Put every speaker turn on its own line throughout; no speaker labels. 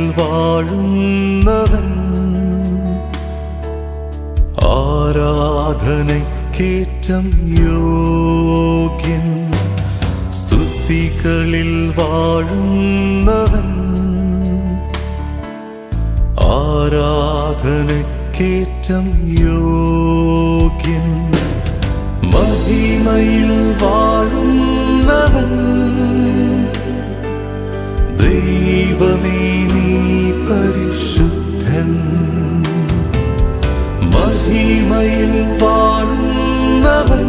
വാഴുന്നവൻ ആരാധനയ്ക്കേറ്റം യോഗ്യൻ സ്തുതികളിൽ വാഴുന്നവൻ ആരാധനയ്ക്കേറ്റം യോഗ്യൻ മഹിമയിൽ വാഴുന്നവൻ ദൈവമേ നീ പരിശുദ്ധൻ മഹിമയിൽ വാഴുന്നവൻ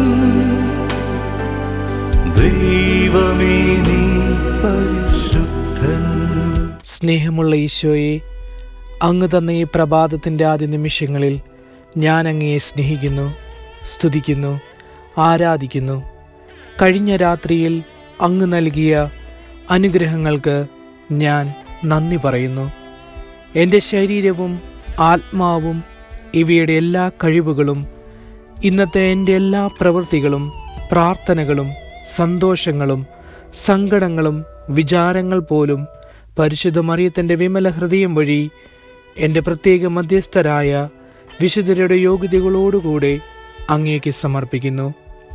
ദൈവമേ നീ പരിശുദ്ധൻ
സ്നേഹമുള്ള ഈശോയെ അങ്ങ് തന്ന ഈ പ്രഭാതത്തിൻ്റെ ആദ്യ നിമിഷങ്ങളിൽ ഞാൻ അങ്ങയെ സ്നേഹിക്കുന്നു സ്തുതിക്കുന്നു ആരാധിക്കുന്നു കഴിഞ്ഞ രാത്രിയിൽ അങ്ങ് നൽകിയ അനുഗ്രഹങ്ങൾക്ക് ഞാൻ നന്ദി പറയുന്നു എൻ്റെ ശരീരവും ആത്മാവും ഇവയുടെ എല്ലാ കഴിവുകളും ഇന്നത്തെ എൻ്റെ എല്ലാ പ്രവൃത്തികളും പ്രാർത്ഥനകളും സന്തോഷങ്ങളും സങ്കടങ്ങളും വിചാരങ്ങൾ പോലും പരിശുദ്ധ മറിയത്തിൻ്റെ വിമല ഹൃദയം വഴി എൻ്റെ പ്രത്യേക മധ്യസ്ഥരായ വിശുദ്ധരുടെ യോഗ്യതകളോടുകൂടെ അങ്ങേക്ക് സമർപ്പിക്കുന്നു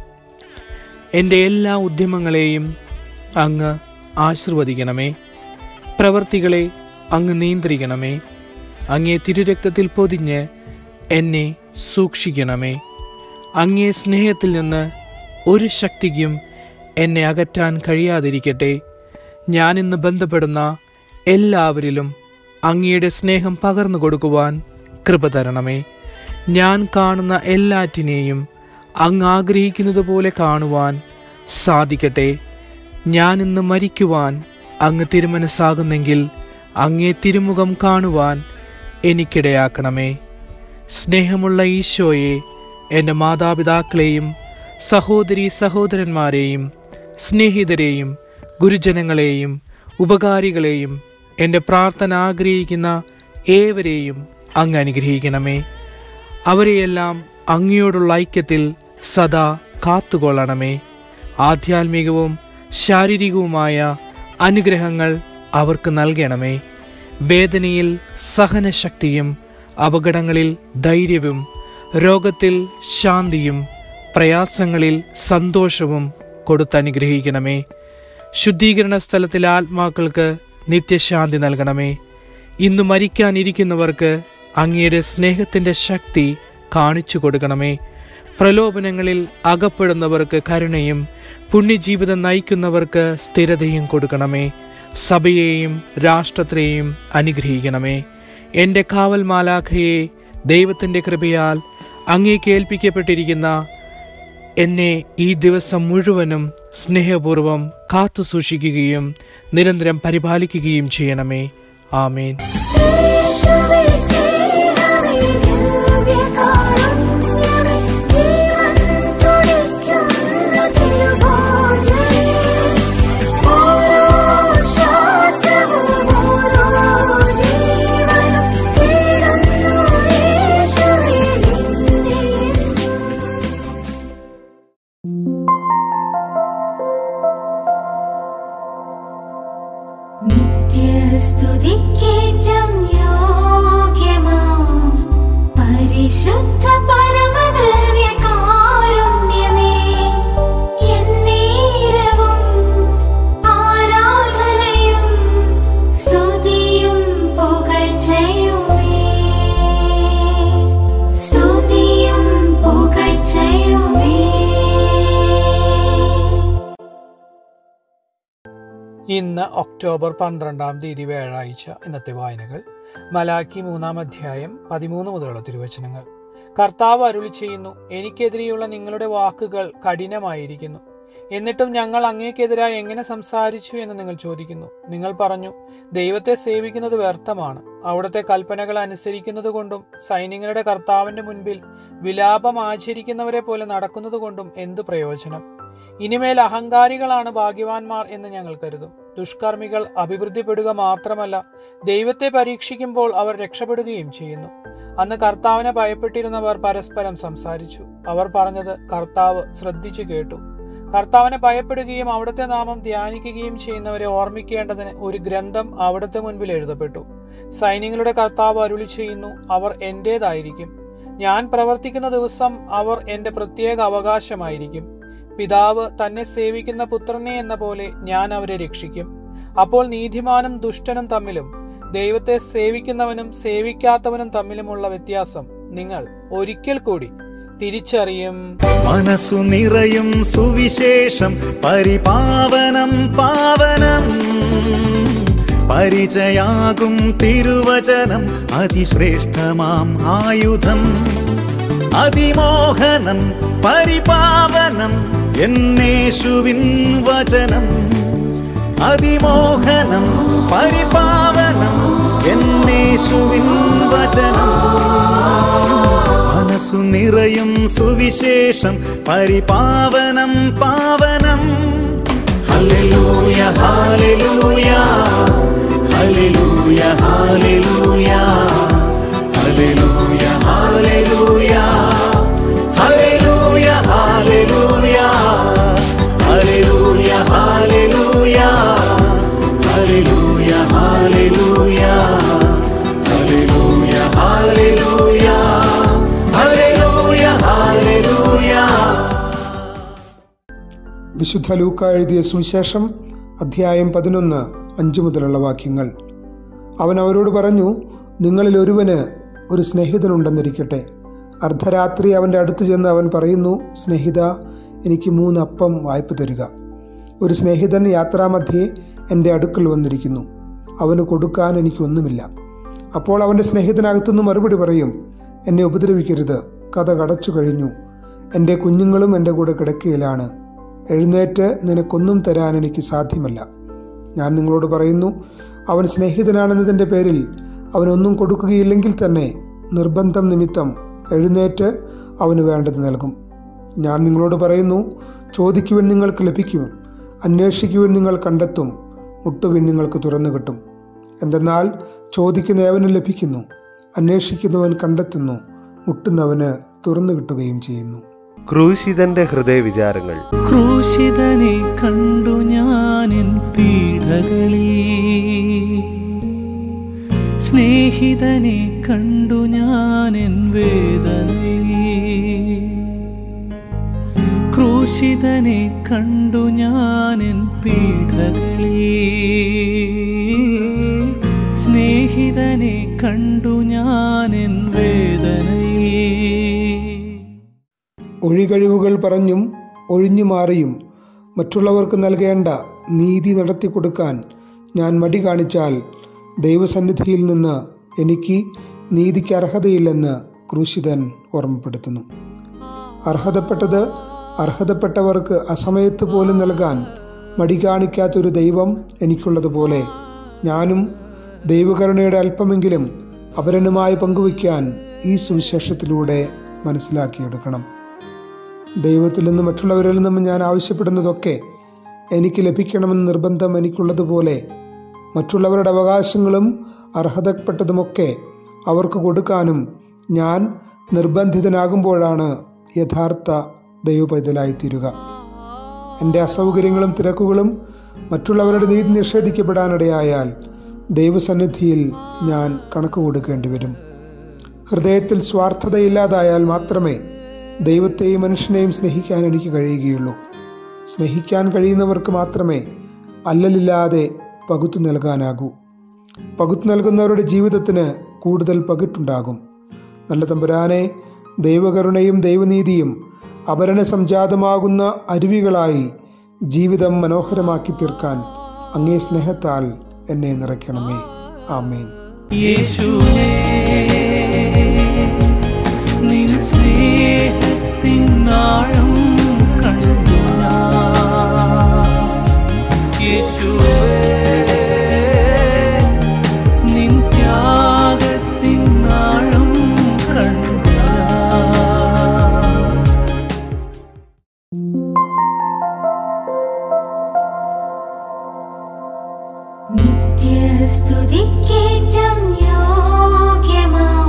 എൻ്റെ എല്ലാ ഉദ്യമങ്ങളെയും അങ്ങ് ആശീർവദിക്കണമേ പ്രവർത്തികളെ അങ്ങ് നിയന്ത്രിക്കണമേ അങ്ങേ തിരുരക്തത്തിൽ പൊതിഞ്ഞ് എന്നെ സൂക്ഷിക്കണമേ അങ്ങേ സ്നേഹത്തിൽ നിന്ന് ഒരു ശക്തിക്കും എന്നെ അകറ്റാൻ കഴിയാതിരിക്കട്ടെ ഞാനിന്ന് ബന്ധപ്പെടുന്ന എല്ലാവരിലും അങ്ങയുടെ സ്നേഹം പകർന്നു കൊടുക്കുവാൻ കൃപ തരണമേ ഞാൻ കാണുന്ന എല്ലാറ്റിനെയും അങ്ങ് ആഗ്രഹിക്കുന്നത് പോലെ കാണുവാൻ സാധിക്കട്ടെ ഞാനിന്ന് മരിക്കുവാൻ അങ്ങ് തിരുമനസ്സാകുന്നെങ്കിൽ അങ്ങേ തിരുമുഖം കാണുവാൻ എനിക്കിടയാക്കണമേ സ്നേഹമുള്ള ഈശോയെ എൻ്റെ മാതാപിതാക്കളെയും സഹോദരി സഹോദരന്മാരെയും സ്നേഹിതരെയും ഗുരുജനങ്ങളെയും ഉപകാരികളെയും എൻ്റെ പ്രാർത്ഥന ആഗ്രഹിക്കുന്ന ഏവരെയും അങ്ങ് അനുഗ്രഹിക്കണമേ അവരെയെല്ലാം അങ്ങയോടുള്ള ഐക്യത്തിൽ സദാ കാത്തുകൊള്ളണമേ ആധ്യാത്മികവും ശാരീരികവുമായ അനുഗ്രഹങ്ങൾ അവർക്ക് നൽകണമേ വേദനയിൽ സഹനശക്തിയും അപകടങ്ങളിൽ ധൈര്യവും രോഗത്തിൽ ശാന്തിയും പ്രയാസങ്ങളിൽ സന്തോഷവും കൊടുത്തനുഗ്രഹിക്കണമേ ശുദ്ധീകരണ സ്ഥലത്തിലെ ആത്മാക്കൾക്ക് നിത്യശാന്തി നൽകണമേ ഇന്ന് മരിക്കാനിരിക്കുന്നവർക്ക് അങ്ങയുടെ സ്നേഹത്തിൻ്റെ ശക്തി കാണിച്ചു കൊടുക്കണമേ പ്രലോഭനങ്ങളിൽ അകപ്പെടുന്നവർക്ക് കരുണയും പുണ്യജീവിതം നയിക്കുന്നവർക്ക് സ്ഥിരതയും കൊടുക്കണമേ സഭയെയും രാഷ്ട്രത്തെയും അനുഗ്രഹിക്കണമേ എൻ്റെ കാവൽ മാലാഖയെ ദൈവത്തിൻ്റെ കൃപയാൽ അങ്ങേക്ക് ഏൽപ്പിക്കപ്പെട്ടിരിക്കുന്ന എന്നെ ഈ ദിവസം മുഴുവനും സ്നേഹപൂർവം കാത്തു സൂക്ഷിക്കുകയും നിരന്തരം പരിപാലിക്കുകയും ചെയ്യണമേ ആമേൻ
യേശുവേ സ്നേഹമേ ദിവ്യകാരുണ്യമേ ജീവൻ തുടിക്കുന്ന തിരുഭോജനേ ഓരോ ശ്വാസവും ഓരോ ജീവനും തേടുന്നു യേശുവേ നിന്നെ നിത്യസ്തുതിക്കേറ്റം യോഗ്യമാം പരിശുദ്ധ പരമദിവ്യകാരുണ്യമേ എന്നേരവും ആരാധനയും സ്തുതിയും പുകഴ്ചയുമേ സ്തുതിയും പുകഴ്ചയുമേ
ഇന്ന് ഒക്ടോബർ പന്ത്രണ്ടാം തീയതി വ്യാഴാഴ്ച ഇന്നത്തെ വായനകൾ മലാക്കി മൂന്നാം അധ്യായം പതിമൂന്ന് മുതലുള്ള തിരുവചനങ്ങൾ കർത്താവ് അരുളി ചെയ്യുന്നു എനിക്കെതിരെയുള്ള നിങ്ങളുടെ വാക്കുകൾ കഠിനമായിരിക്കുന്നു എന്നിട്ടും ഞങ്ങൾ അങ്ങേക്കെതിരായി എങ്ങനെ സംസാരിച്ചു എന്ന് നിങ്ങൾ ചോദിക്കുന്നു നിങ്ങൾ പറഞ്ഞു ദൈവത്തെ സേവിക്കുന്നത് വ്യർത്ഥമാണ് അവിടുത്തെ കൽപ്പനകൾ അനുസരിക്കുന്നത് കൊണ്ടും സൈന്യങ്ങളുടെ കർത്താവിന്റെ മുൻപിൽ വിലാപം ആചരിക്കുന്നവരെ പോലെ നടക്കുന്നത് കൊണ്ടും എന്ത് പ്രയോജനം ഇനിമേൽ അഹങ്കാരികളാണ് ഭാഗ്യവാന്മാർ എന്ന് ഞങ്ങൾ കരുതും ദുഷ്കർമ്മികൾ അഭിവൃദ്ധിപ്പെടുക മാത്രമല്ല ദൈവത്തെ പരീക്ഷിക്കുമ്പോൾ അവർ രക്ഷപ്പെടുകയും ചെയ്യുന്നു അന്ന് കർത്താവിനെ ഭയപ്പെട്ടിരുന്നവർ പരസ്പരം സംസാരിച്ചു അവർ പറഞ്ഞത് കർത്താവ് ശ്രദ്ധിച്ചു കേട്ടു കർത്താവിനെ ഭയപ്പെടുകയും അവിടുത്തെ നാമം ധ്യാനിക്കുകയും ചെയ്യുന്നവരെ ഓർമ്മിക്കേണ്ടതിന് ഒരു ഗ്രന്ഥം അവിടുത്തെ മുൻപിൽ എഴുതപ്പെട്ടു സൈന്യങ്ങളുടെ കർത്താവ് അരുളി ചെയ്യുന്നു അവർ എന്റേതായിരിക്കും ഞാൻ പ്രവർത്തിക്കുന്ന ദിവസം അവർ എന്റെ പ്രത്യേക അവകാശമായിരിക്കും പിതാവ് തന്നെ സേവിക്കുന്ന പുത്രനെ എന്ന പോലെ ഞാൻ അവരെ രക്ഷിക്കും അപ്പോൾ നീതിമാനും ദുഷ്ടനും തമ്മിലും ദൈവത്തെ സേവിക്കുന്നവനും സേവിക്കാത്തവനും തമ്മിലുമുള്ള വ്യത്യാസം നിങ്ങൾ ഒരിക്കൽ കൂടി തിരിച്ചറിയും
മനസ്സു നിറയും സുവിശേഷം പരിപാവനം പാവനം പരിചയാകും തിരുവചനം അതിശ്രേഷ്ഠമാം ആയുധം അതിമോഹനം പരിപാവനം എന്നേശുവിൻ വചനം അതിമോഹനം പരിപാവനം എന്നേശുവിൻ വചനം മനസ്സു നിറയും സുവിശേഷം പരിപാവനം പാവനം ഹല്ലേലൂയ ഹല്ലേലൂയ ഹല്ലേലൂയ ഹല്ലേലൂയ ഹല്ലേലൂയ ഹല്ലേലൂയ ഹല്ലേലൂയ ഹല്ലേലൂയ ഹല്ലേലൂയ ഹല്ലേലൂയ ഹല്ലേലൂയ ഹല്ലേലൂയ ഹല്ലേലൂയ ഹല്ലേലൂയ ഹല്ലേലൂയ ഹല്ലേലൂയ
വിശുദ്ധ ലൂക്ക എഴുതിയ സുവിശേഷം അധ്യായം പതിനൊന്ന് അഞ്ചു മുതലുള്ള വാക്യങ്ങൾ അവൻ അവരോട് പറഞ്ഞു നിങ്ങളിൽ ഒരുവന് ഒരു സ്നേഹിതനുണ്ടെന്നിരിക്കട്ടെ അർദ്ധരാത്രി അവൻ്റെ അടുത്ത് ചെന്ന് അവൻ പറയുന്നു സ്നേഹിത എനിക്ക് മൂന്ന് അപ്പം വായ്പ തരിക ഒരു സ്നേഹിതൻ യാത്രാമധ്യേ എൻ്റെ അടുക്കൽ വന്നിരിക്കുന്നു അവന് കൊടുക്കാൻ എനിക്കൊന്നുമില്ല അപ്പോൾ അവൻ്റെ സ്നേഹിതനകത്തുനിന്ന് മറുപടി പറയും എന്നെ ഉപദ്രവിക്കരുത് കഥ കടച്ചു കഴിഞ്ഞു എൻ്റെ കുഞ്ഞുങ്ങളും എൻ്റെ കൂടെ കിടക്കയിലാണ് എഴുന്നേറ്റ് നിനക്കൊന്നും തരാൻ എനിക്ക് സാധ്യമല്ല ഞാൻ നിങ്ങളോട് പറയുന്നു അവൻ സ്നേഹിതനാണെന്നതിൻ്റെ പേരിൽ അവനൊന്നും കൊടുക്കുകയില്ലെങ്കിൽ തന്നെ നിർബന്ധം നിമിത്തം എഴുന്നേറ്റ് അവന് വേണ്ടത് നൽകും ഞാൻ നിങ്ങളോട് പറയുന്നു ചോദിക്കുവാൻ നിങ്ങൾക്ക് ലഭിക്കും അന്വേഷിക്കുവാൻ നിങ്ങൾ കണ്ടെത്തും മുട്ടുവിൻ നിങ്ങൾക്ക് തുറന്നു കിട്ടും എന്തെന്നാൽ ചോദിക്കുന്ന ഏവന് ലഭിക്കുന്നു അന്വേഷിക്കുന്നവൻ കണ്ടെത്തുന്നു മുട്ടുന്നവന് തുറന്നു കിട്ടുകയും ചെയ്യുന്നു
ക്രൂശിതന്റെ ഹൃദയവിചാരങ്ങൾ
ക്രൂശിതനെ കണ്ടു ഞാനിൻ പീഡകളിൽ സ്നേഹിതനെ കണ്ടു ഞാനിൻ വേദനയിൽ ക്രൂശിതനെ കണ്ടു ഞാനിൻ പീഡകളിൽ സ്നേഹിതനെ കണ്ടു ഞാനിൻ വേദനയിൽ
ഒഴികഴിവുകൾ പറഞ്ഞും ഒഴിഞ്ഞു മാറിയും മറ്റുള്ളവർക്ക് നൽകേണ്ട നീതി നടത്തി കൊടുക്കാൻ ഞാൻ മടി കാണിച്ചാൽ ദൈവസന്നിധിയിൽ നിന്ന് എനിക്ക് നീതിക്ക് അർഹതയില്ലെന്ന് ക്രൂശിതൻ ഓർമ്മപ്പെടുത്തുന്നു അർഹതപ്പെട്ടത് അർഹതപ്പെട്ടവർക്ക് അസമയത്ത് പോലും നൽകാൻ മടി കാണിക്കാത്തൊരു ദൈവം എനിക്കുള്ളതുപോലെ ഞാനും ദൈവകരുണയുടെ അല്പമെങ്കിലും അപരനുമായി പങ്കുവയ്ക്കാൻ ഈ സുവിശേഷത്തിലൂടെ മനസ്സിലാക്കിയെടുക്കണം ദൈവത്തിൽ നിന്നും മറ്റുള്ളവരിൽ നിന്നും ഞാൻ ആവശ്യപ്പെടുന്നതൊക്കെ എനിക്ക് ലഭിക്കണമെന്ന് നിർബന്ധം എനിക്കുള്ളതുപോലെ മറ്റുള്ളവരുടെ അവകാശങ്ങളും അർഹതപ്പെട്ടതുമൊക്കെ അവർക്ക് കൊടുക്കാനും ഞാൻ നിർബന്ധിതനാകുമ്പോഴാണ് യഥാർത്ഥ ദൈവപൈതലായിത്തീരുക എൻ്റെ അസൗകര്യങ്ങളും തിരക്കുകളും മറ്റുള്ളവരുടെ നീതി നിഷേധിക്കപ്പെടാനിടയായാൽ ദൈവസന്നിധിയിൽ ഞാൻ കണക്ക് കൊടുക്കേണ്ടി വരും ഹൃദയത്തിൽ സ്വാർത്ഥതയില്ലാതായാൽ മാത്രമേ ദൈവത്തെയും മനുഷ്യനെയും സ്നേഹിക്കാൻ എനിക്ക് കഴിയുകയുള്ളൂ സ്നേഹിക്കാൻ കഴിയുന്നവർക്ക് മാത്രമേ അല്ലലില്ലാതെ പകുത്തു നൽകാനാകൂ പകുത്തു നൽകുന്നവരുടെ ജീവിതത്തിന് കൂടുതൽ പകിട്ടുണ്ടാകും നല്ല തമ്പുരാനെ ദൈവകരുണയും ദൈവനീതിയും അപരണ സംജാതമാകുന്ന അരുവികളായി ജീവിതം മനോഹരമാക്കി തീർക്കാൻ അങ്ങേ സ്നേഹത്താൽ എന്നെ നിറയ്ക്കണമേ ആമേൻ
യേശുവേ നിൻ സ്നേഹത്തിൻ ആഴം കണ്ടു ഞാൻ. യേശുവേ നിൻ ത്യാഗത്തിൻ ആഴം കണ്ടു ഞാൻ.
നിത്യസ്തുതിക്കേറ്റം യോഗ്യമാം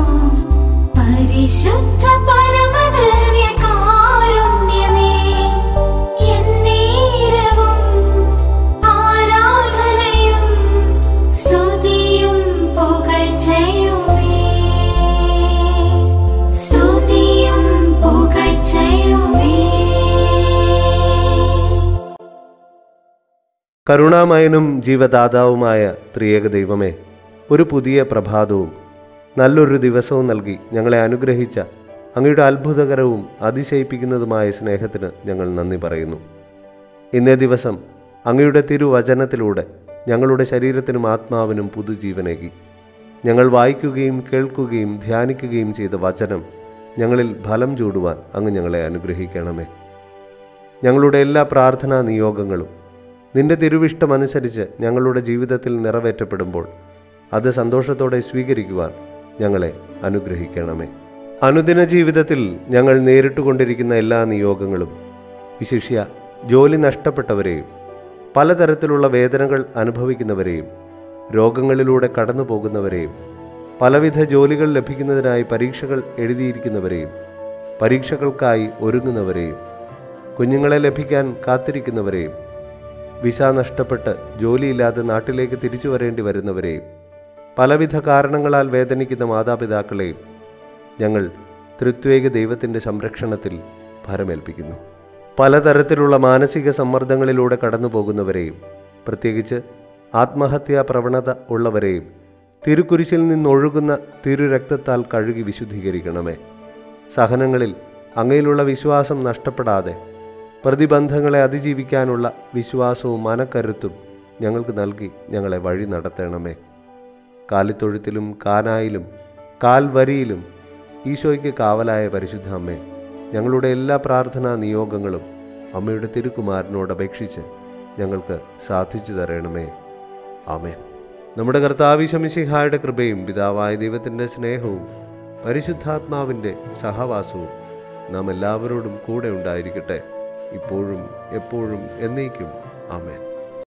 കരുണാമയനും ജീവദാതാവുമായ ത്രിയേക ദൈവമേ ഒരു പുതിയ പ്രഭാതവും നല്ലൊരു ദിവസവും നൽകി ഞങ്ങളെ അനുഗ്രഹിച്ച അങ്ങയുടെ അത്ഭുതകരവും അതിശയിപ്പിക്കുന്നതുമായ സ്നേഹത്തിന് ഞങ്ങൾ നന്ദി പറയുന്നു ഇന്നേ ദിവസം അങ്ങയുടെ തിരുവചനത്തിലൂടെ ഞങ്ങളുടെ ശരീരത്തിനും ആത്മാവിനും പുതുജീവനേകി ഞങ്ങൾ വായിക്കുകയും കേൾക്കുകയും ധ്യാനിക്കുകയും ചെയ്ത വചനം ഞങ്ങളിൽ ഫലം ചൂടുവാൻ അങ്ങ് ഞങ്ങളെ അനുഗ്രഹിക്കണമേ ഞങ്ങളുടെ എല്ലാ പ്രാർത്ഥനാ നിയോഗങ്ങളും നിന്റെ തിരുവിഷ്ടമനുസരിച്ച് ഞങ്ങളുടെ ജീവിതത്തിൽ നിറവേറ്റപ്പെടുമ്പോൾ അത് സന്തോഷത്തോടെ സ്വീകരിക്കുവാൻ ഞങ്ങളെ അനുഗ്രഹിക്കണമേ അനുദിന ജീവിതത്തിൽ ഞങ്ങൾ നേരിട്ടുകൊണ്ടിരിക്കുന്ന എല്ലാ നിയോഗങ്ങളും വിശിഷ്യ ജോലി നഷ്ടപ്പെട്ടവരെയും പലതരത്തിലുള്ള വേദനകൾ അനുഭവിക്കുന്നവരെയും രോഗങ്ങളിലൂടെ കടന്നു പോകുന്നവരെയും പലവിധ ജോലികൾ ലഭിക്കുന്നതിനായി പരീക്ഷകൾ എഴുതിയിരിക്കുന്നവരെയും പരീക്ഷകൾക്കായി ഒരുങ്ങുന്നവരെയും കുഞ്ഞുങ്ങളെ ലഭിക്കാൻ കാത്തിരിക്കുന്നവരെയും വിസ നഷ്ടപ്പെട്ട് ജോലിയില്ലാതെ നാട്ടിലേക്ക് തിരിച്ചു വരേണ്ടി വരുന്നവരെയും പലവിധ കാരണങ്ങളാൽ വേദനിക്കുന്ന മാതാപിതാക്കളെയും ഞങ്ങൾ തൃത്വേക ദൈവത്തിൻ്റെ സംരക്ഷണത്തിൽ ഭരമേൽപ്പിക്കുന്നു പലതരത്തിലുള്ള മാനസിക സമ്മർദ്ദങ്ങളിലൂടെ കടന്നു പോകുന്നവരെയും പ്രത്യേകിച്ച് ആത്മഹത്യാ പ്രവണത ഉള്ളവരെയും തിരുക്കുരിശിൽ നിന്നൊഴുകുന്ന തിരുരക്തത്താൽ കഴുകി വിശുദ്ധീകരിക്കണമേ സഹനങ്ങളിൽ അങ്ങയിലുള്ള വിശ്വാസം നഷ്ടപ്പെടാതെ പ്രതിബന്ധങ്ങളെ അതിജീവിക്കാനുള്ള വിശ്വാസവും മനക്കരുത്തും ഞങ്ങൾക്ക് നൽകി ഞങ്ങളെ വഴി നടത്തണമേ കാലിത്തൊഴുത്തിലും കാനായിലും കാൽവരിയിലും ഈശോയ്ക്ക് കാവലായ പരിശുദ്ധ അമ്മേ ഞങ്ങളുടെ എല്ലാ പ്രാർത്ഥനാ നിയോഗങ്ങളും അമ്മയുടെ തിരുക്കുമാരനോട് അപേക്ഷിച്ച് ഞങ്ങൾക്ക് സാധിച്ചു തരണമേ ആമേൻ നമ്മുടെ കർത്താവിശമിശിഹായുടെ കൃപയും പിതാവായ ദൈവത്തിൻ്റെ സ്നേഹവും പരിശുദ്ധാത്മാവിൻ്റെ സഹവാസവും നാം എല്ലാവരോടും കൂടെ ഉണ്ടായിരിക്കട്ടെ ഇപ്പോഴും എപ്പോഴും എന്നേക്കും ആമേൻ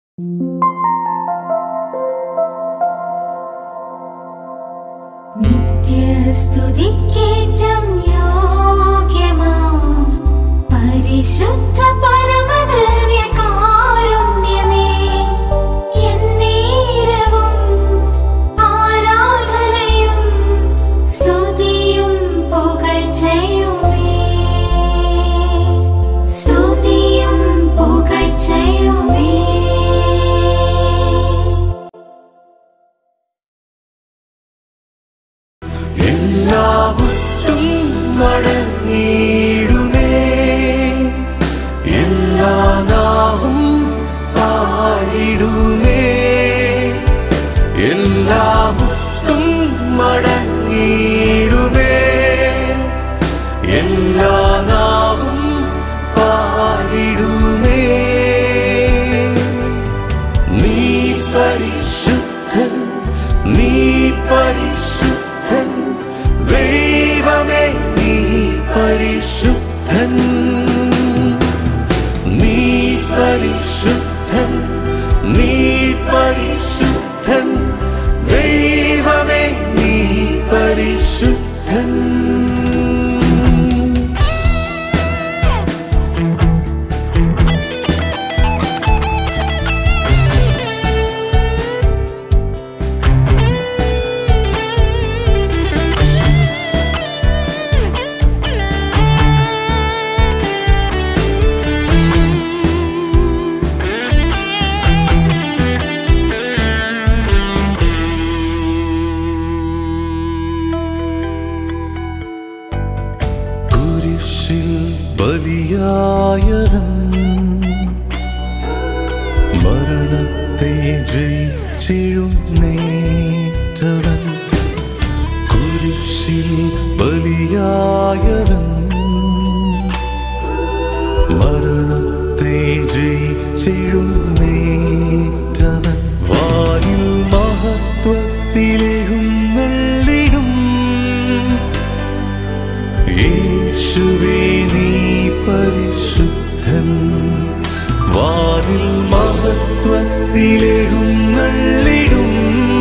നിത്യസ്തുതിക്കേറ്റം യോഗ്യമാം പരിശുദ്ധ പരമധന്യകാരുണ്യമേ, എന്നേരവും ആരാധനയും സ്തുതിയും പുകഴ്ചയുമേ. സ്തുതിയും പുകഴ്ചയുമേ
എല്ലാവട്ടും മടങ്ങിയിടുമേ എല്ലാ നാവും പാടിടുമേ എല്ലാവട്ടും മടങ്ങിയിടുമേ എല്ലാ നാവും പാടിടുമേ നീ പരിശുദ്ധൻ നീ പരിശുദ്ധൻ ദൈവമേ നീ പരിശുദ്ധൻ നീ പരിശുദ്ധൻ നീ പരിശുദ്ധൻ ദൈവമേ നീ പരിശുദ്ധൻ കുരിശിൽ ബലിയായവൻ മരണത്തെ ജയിച്ചെഴുന്നേറ്റവൻ കുരിശിൽ ബലിയായവൻ മരണത്തെ ജയിച്ചെഴുന്നേറ്റവൻ വാനിൽ മഹത്വത്തിലെഴുന്നള്ളിടും യേശുവേ നീ പരിശുദ്ധൻ വാനിൽ മഹത്വത്തിലെഴുന്നള്ളിടും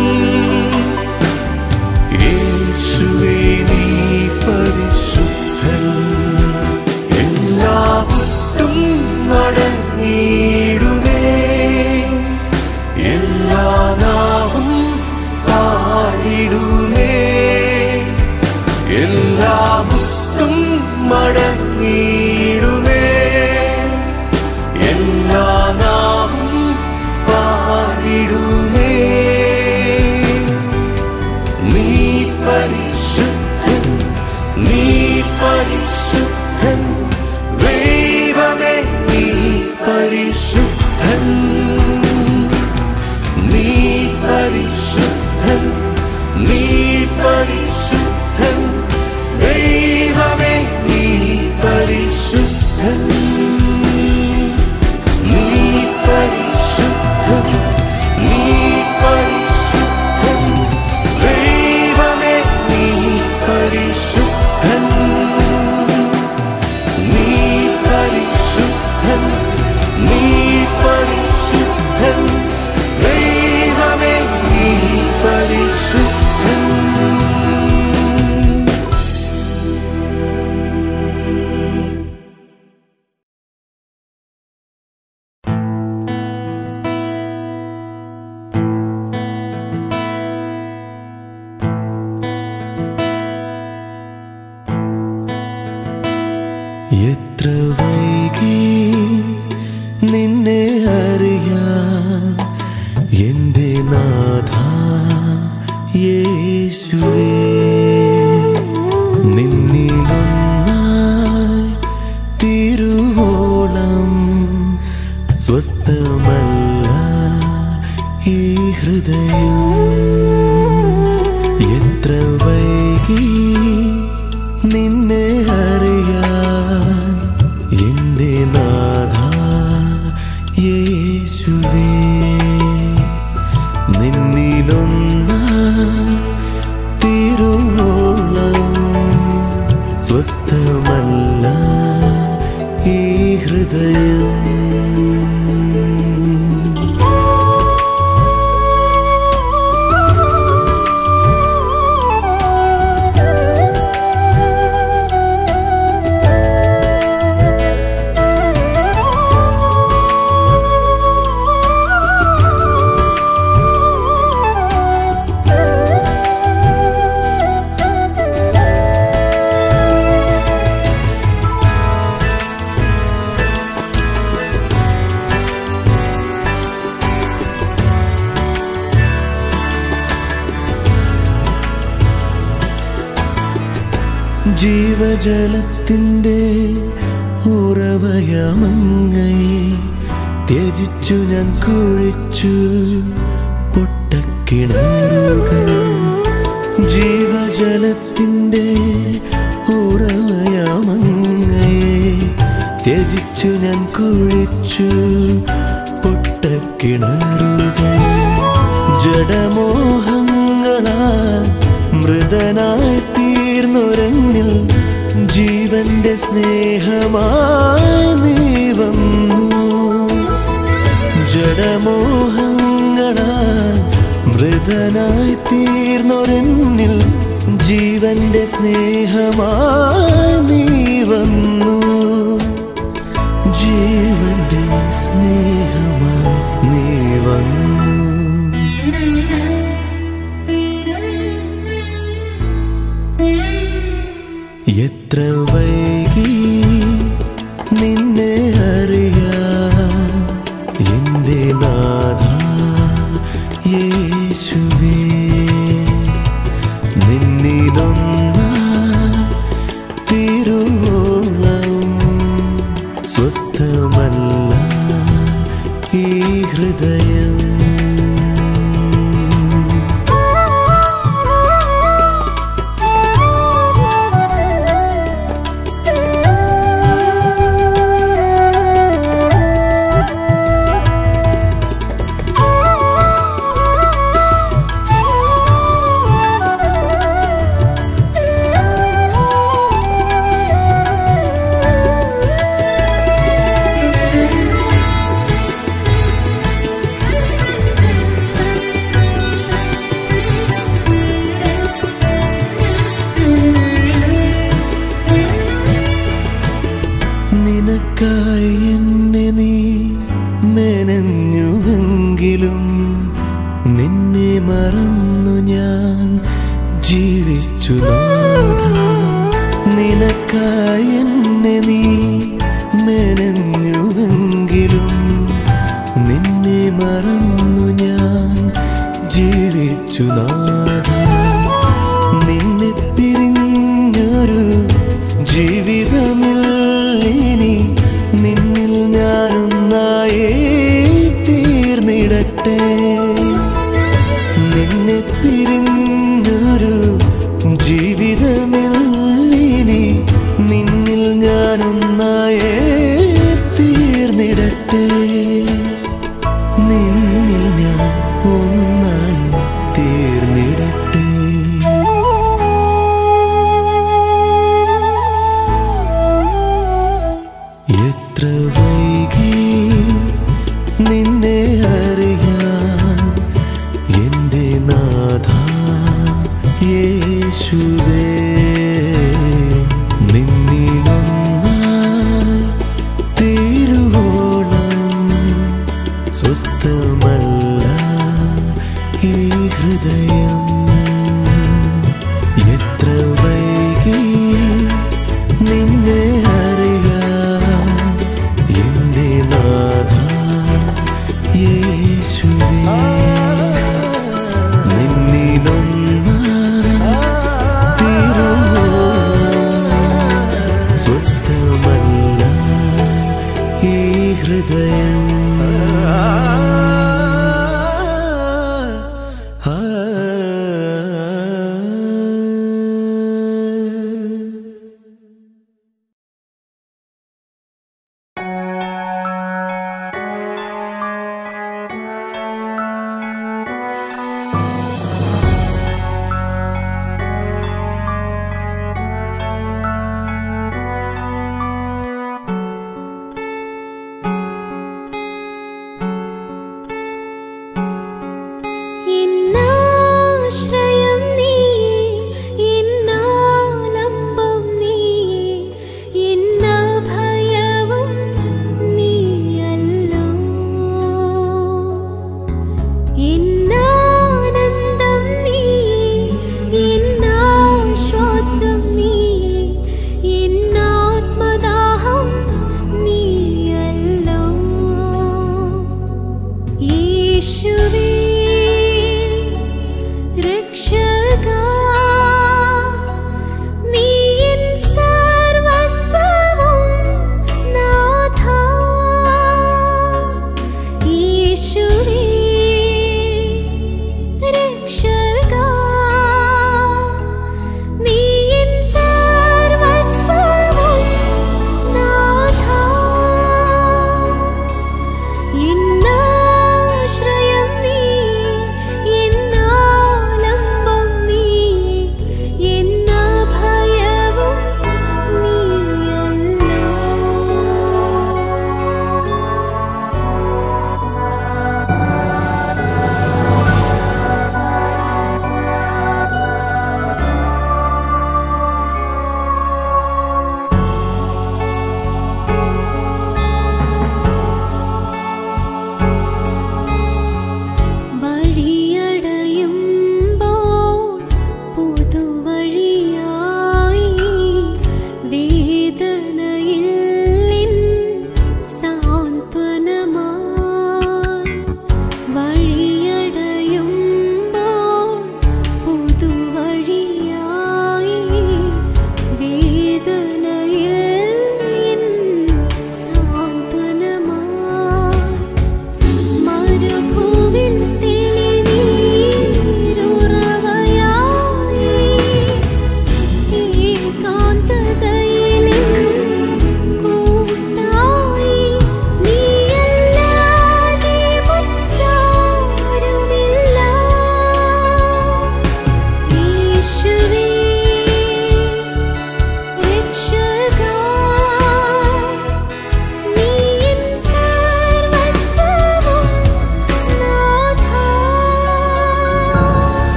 യേശുവേ നീ പരിശുദ്ധൻ എല്ലാവട്ടും മടങ്ങിയിടുമേ എല്ലാ നാവും പാടിടുമേ എല്ലാവട്ടും മടങ്ങിയിടുമേ എല്ലാ നാവും പരിശുദ്ധൻ നീ പരിശുദ്ധൻ നീ പരിശുദ്ധൻ ദൈവമേ നീ പരിശുദ്ധൻ നീ പരിശുദ്ധൻ നീ പരിശുദ്ധൻ ദൈവമേ നീ പരിശുദ്ധൻ നീ പരിശുദ്ധൻ നീ പരിശുദ്ധൻ ദൈവമേ നീ പരിശുദ്ധൻ
എത്ര വൈകി നിന്നെ അറിയാൻ എൻ്റെ നാഥ യേശുവേ നിന്നിലൊന്നായി തിരുവോളം സ്വസ്ഥമല്ല ഈ ഹൃദയം എത്ര വൈകി നിന്നെ അറിയാൻ എൻ്റെ നാഥ യേശുവേ നിന്നിലൊന്നായി തിരുവോളം സ്വസ്ഥമല്ല ഈ ഹൃദയം ജീവജലത്തിൻ്റെ ഉറവയമങ്ങയെ ത്യജിച്ചു ഞാൻ കുഴിച്ചു പൊട്ടക്കിണറുകൾ ജീവജലത്തിൻ്റെ ഉറവയമങ്ങയെ ത്യജിച്ചു ഞാൻ കുഴിച്ചു പൊട്ടക്കിണറുകൾ ജഡമോഹങ്ങളാൽ മൃതനായി തീർന്നൊരങ്ങിൽ ജീവന്റെ സ്നേഹമായി നീ വന്നു ജഡമോഹങ്ങളാൽ മൃതനായി തീർന്നൊരന്നിൽ ജീവന്റെ സ്നേഹമായി നീ വന്നു ജീവന്റെ സ്നേഹമായി നീ വന്നു എത്ര വൈകി നിന്നെ അറിയാൻ എൻ്റെ നാഥ യേശുവേ നിന്നിലൊന്ന തിരുവോളം സ്വസ്ഥമല്ല ഈ ഹൃദയം നിനക്കായി എന്നെ നീ മെനഞ്ഞുവെങ്കിലും നിന്നെ മറന്നു ഞാൻ ജീവിച്ചു നാഥ നിനക്കായി എന്നെ നീ മെനഞ്ഞുവെങ്കിലും നിന്നെ മറന്നു ഞാൻ ജീവിച്ചു നാഥ നിന്നെ പിരിഞ്ഞൊരു ജീവിതമില്ലിനി നിന്നിൽ ഞാനൊന്നായി എത്ര വൈകി നിന്നെ അറിയാൻ എൻ്റെ നാഥ യേശുവേ നിന്നിലൊന്നായി തീരുവോളം സ്വസ്ഥമല്ല ഈ ഹൃദയം എത്ര വൈകി നിന്നെ അറിയാൻ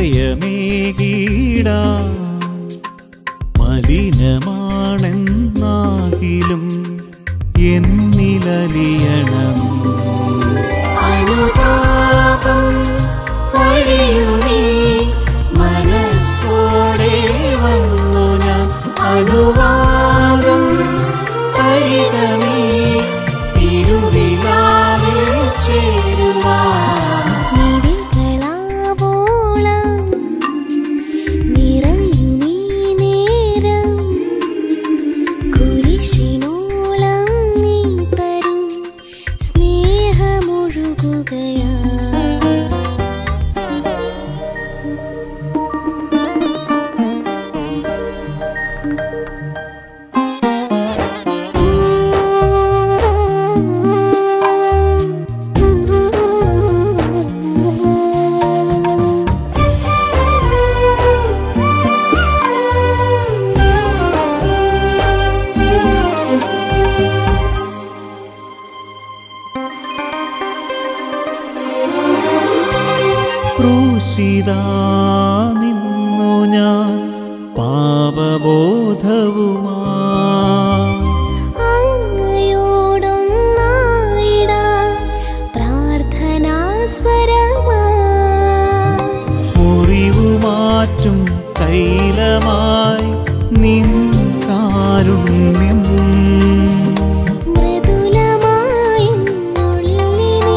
വിജയമേകീടാം മലിനമാണെന്നാകിലും എന്നിലലിയണം
അനുതാപം വഴിയുമേ മനസ്സോടെ വന്നു ഞാൻ അനുവാദം തരികമേ തിരുവിലാവിൽ ചേരുവാൻ നിഴലാവോളം നിറയുമീ നേരം കുരിശിനോളം നീ തരും സ്നേഹമൊഴുകുകയാ
ക്രൂശിതാ നിന്നു ഞാൻ പാപബോധവുമാ
അങ്ങയോടൊന്നായിടാം പ്രാർത്ഥനാ സ്വരമായി
മുറിവുമാറ്റും തൈലമായി നിൻ കാരുണ്യം
മൃദുലമായി ഉള്ളിനെ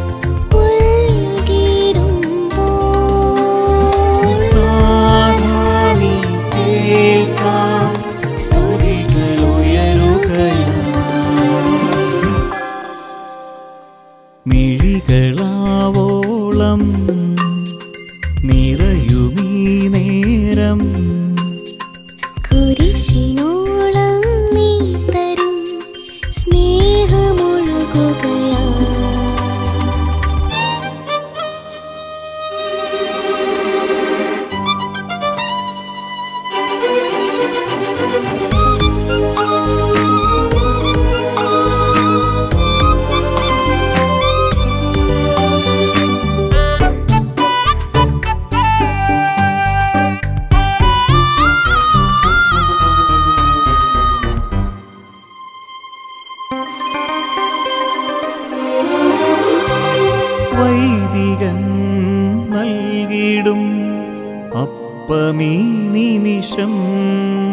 പുൽകിടുമ്പോൾ
ആരാധി കേൾക്കാം
സ്തുതികൾ
മിഴികളാവോളം നിറയുമീ നേരം
കുരിശിനോളം നീ തരും സ്നേഹമൊഴുകുകയാ
വൈദികൻ നൽകിടും അപ്പമീ നിമിഷം